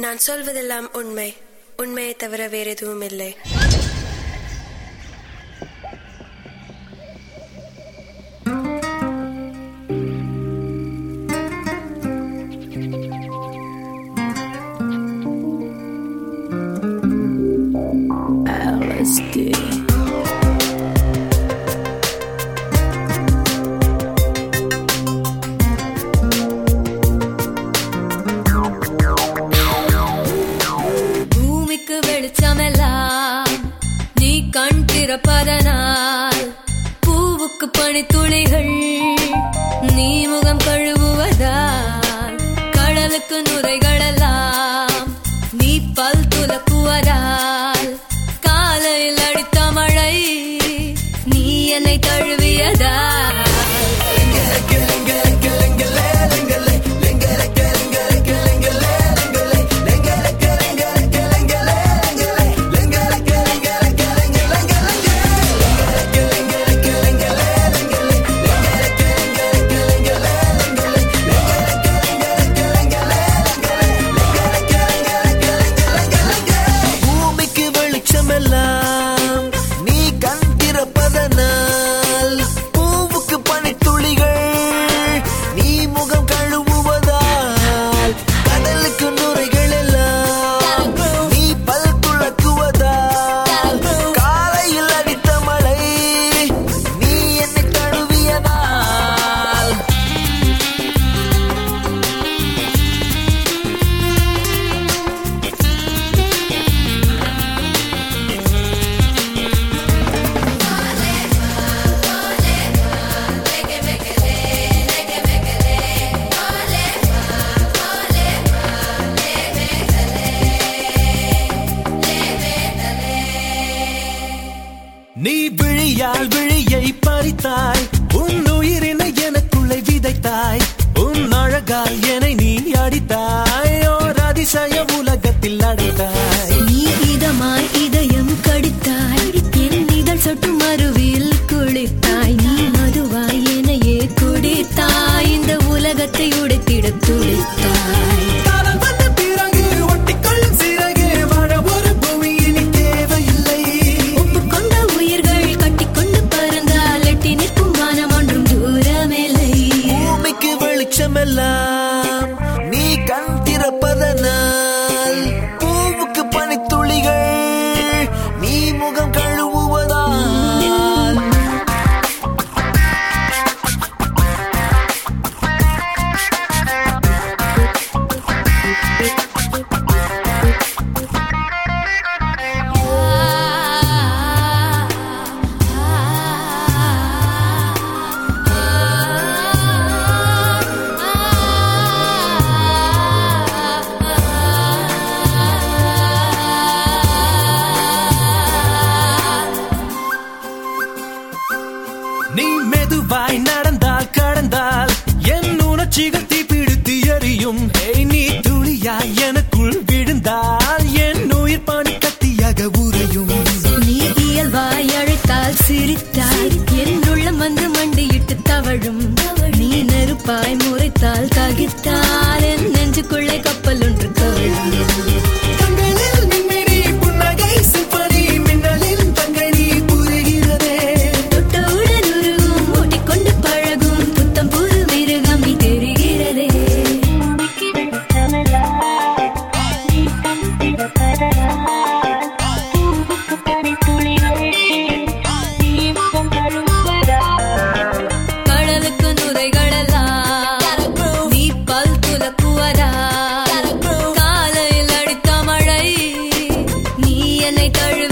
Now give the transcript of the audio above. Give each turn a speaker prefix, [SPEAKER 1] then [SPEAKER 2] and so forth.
[SPEAKER 1] நான் சொல்வதெல்லாம் உண்மை உண்மையை தவிர வேற எதுவும் இல்லை
[SPEAKER 2] LSD. பூமிக்கு வெளிச்சமெல்லாம் நீ கண் திறப்பதனால் பூவுக்கு பனித்துளிகள் நீ முகம் கழுவுவதால் கடலுக்கு நுரைகளெல்லாம் நீ பல் துலக்குவதால் காலையில் அடித்த மழை நீ என்னை தழுவியதால்
[SPEAKER 3] பூமிக்கு வெளிச்சமெல்லாம் நீ கண் திறப்பதனால் பூவுக்கு பனித்துளிகள் நீ முகம் கழுவுவதால் கடலுக்கு நுரைகள் எல்லாம் நீ பல் துளக்குவதால் காலையில் அடித்த மழை நீ என்னை தழுவியதால் நீ விழியால் விழியை பறித்தாய் உன் உயிரினை எனக்குள்ளே விதைத்தாய் உன் அழகால் என்னை நீ அடித்தாய் ஓர் அதிசய உலகத்தில் அடைத்தாய்
[SPEAKER 2] நீ இதமாய் இதயம் கடித்தாய் என் இதழ் சொட்டு மறுவில் குளித்தாய் நீ மதுவாய் எனையே குடித்தாய் இந்த உலகத்தை உடைத்திட துடித்தாய்
[SPEAKER 3] காலம் வந்த பிறகு ஒட்டிக்கொள்ளும் சிறகு வாழ ஒரு பூமி இனி தேவையில்லை
[SPEAKER 2] ஒப்புக்கொண்ட உயிர்கள் கட்டிக்கொண்டு பறந்தால் எட்டி நிற்கும் வானம் ஒன்றும் தூரமில்லை
[SPEAKER 3] பூமிக்கு வெளிச்சமெல்லாம் நீ கண் திறப்பதனால் பூவுக்கு பனித்துளிகள் நீ முகம் கழுவுவதால் நீ மெதுவாய் நடந்தால் கடந்தால் என் உணர்ச்சிகள் தீப்பிடித்து எரியும் ஏய், நீ துளியாய் எனக்குள் விழுந்தால் என் உயிர் பனி கத்தியாக உறையும்
[SPEAKER 2] நீ இயல்பாய் அழைத்தால் சிரித்தாய் என் உள்ளம் வந்து மண்டியிட்டு தவழும் நீ நெருப்பாய் முறைத்தால் தகித்தால் என் நெஞ்சுக்குள்ளே கப்பல் ஒன்று கவிழும்
[SPEAKER 3] கண்களில் மின்மினி புன்னகை சிற்பனி மின்னலில் தங்கனி புரிகிறதே
[SPEAKER 2] தொட்டவுடன் உருகும் ஓட்டிக்கொண்டு பழகும் புத்தம் புது மிருகம் நீ தெரிகிறதே கடலுக்கு நுரைகளெல்லாம் நீ பல் துலக்குவதால் காலையில் அடித்த மழை நீ என்னை தழுவி